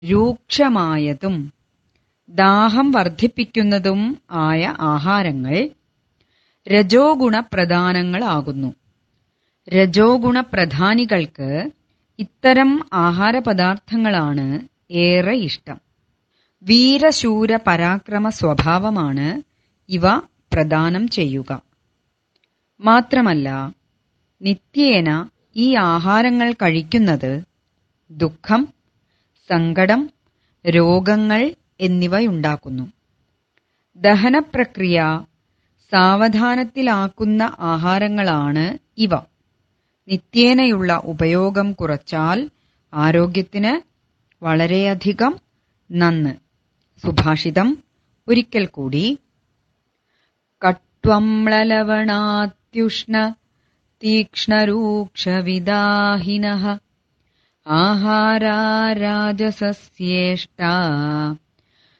രൂക്ഷമായതും ദാഹം വർദ്ധിപ്പിക്കുന്നതും ആയ ആഹാരങ്ങൾ രജോ ഗുണപ്രധാനങ്ങളാകുന്നു രജോ ഗുണപ്രധാനികൾക്ക് ഇത്തരം ആഹാരപദാർത്ഥങ്ങളാണ് ഏറെ ഇഷ്ടം വീരശൂര പരാക്രമ സ്വഭാവമാണ് ഇവ പ്രദാനം ചെയ്യുക മാത്രമല്ല നിത്യേന ഈ ആഹാരങ്ങൾ കഴിക്കുന്നത് ദുഃഖം സങ്കടം രോഗങ്ങൾ എന്നിവയുണ്ടാക്കുന്നു ദഹനപ്രക്രിയ സാവധാനത്തിലാക്കുന്ന ആഹാരങ്ങളാണ് ഇവ നിത്യേനയുള്ള ഉപയോഗം കുറച്ചാൽ ആരോഗ്യത്തിന് വളരെയധികം നന്ന് സുഭാഷിതം ഒരിക്കൽ കൂടി കട്വംളലവണാത്യുഷ്ണ തീക്ഷ്ണരൂക്ഷവിദാഹിനഃ ആഹാരാ രാജസസ്യേഷ്ടാ